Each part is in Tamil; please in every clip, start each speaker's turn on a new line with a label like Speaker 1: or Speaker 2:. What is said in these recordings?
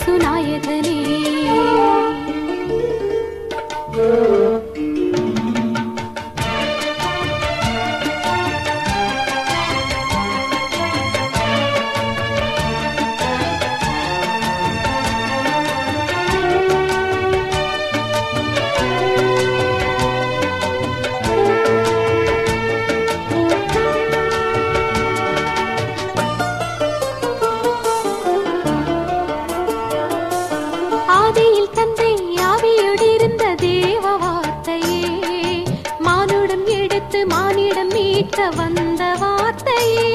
Speaker 1: இயேசு நாயகனே ஆதியில் தந்தை ஆவியோடிருந்த தேவ வார்த்தையே மானுடம் எடுத்து மானிடம் மீட்க வந்த வார்த்தையே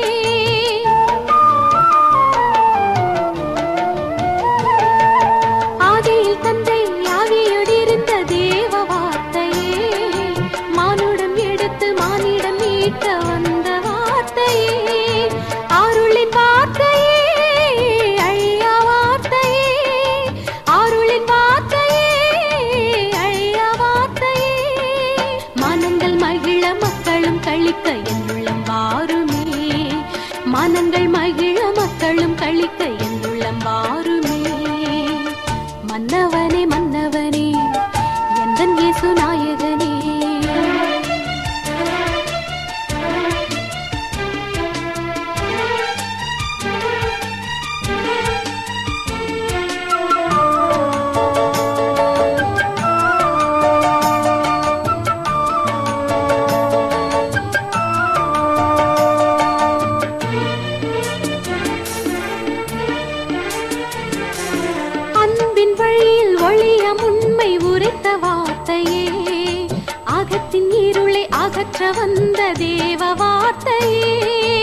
Speaker 1: ஆதியில் தந்தை ஆவியோடிருந்த தேவ வார்த்தையே மானுடம் எடுத்து மானிடம் மீட்க வந்த வார்த்தையே அருளின் வார்த்தையே அழியா வார்த்தையே அருளின் வார்த்தையே அழியா வார்த்தையே மனங்கள் மகிழ மக்களும் கழிக்க என்னுள்ளம் வாருமே மனங்கள் மகிழ மக்களும் கழிக்க என்னுள்ளம் வாருமே மன்னவனே மன்னவனே எந்தன் இயேசு நாயகனே அன்பின் வழியில் ஒளியம் உண்மை உரைத்த வார்த்தையே அகத்தின் இருளை அகற்ற வந்த தேவ வார்த்தையே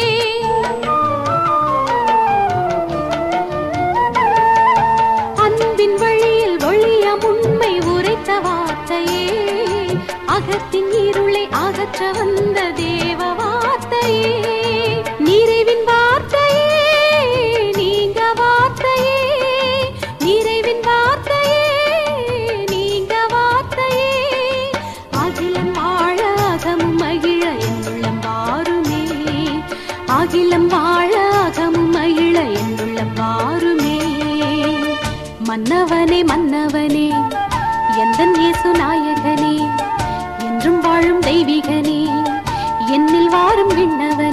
Speaker 1: அன்பின் வழியில் ஒளியம் உண்மை உரைத்த வார்த்தையே அகத்தின் இருளை அகற்ற வந்த தேவ வார்த்தையே நிறைவின் வார்த்தையே நீங்க வார்த்தையே நிறைவின் வார்த்தையே நீங்க வார்த்தையே அகிலம் வாழ அகமும் மகிழ என்னுள்ளம் வாருமே அகிலம் வாழ அகமும் மகிழ என்னுள்ளம் வாருமே மன்னவனே மன்னவனே எந்தன் இயேசு நாயகனே என்றும் வாழும் தெய்வீகனே என்னில் வாரும் விண்ணவனே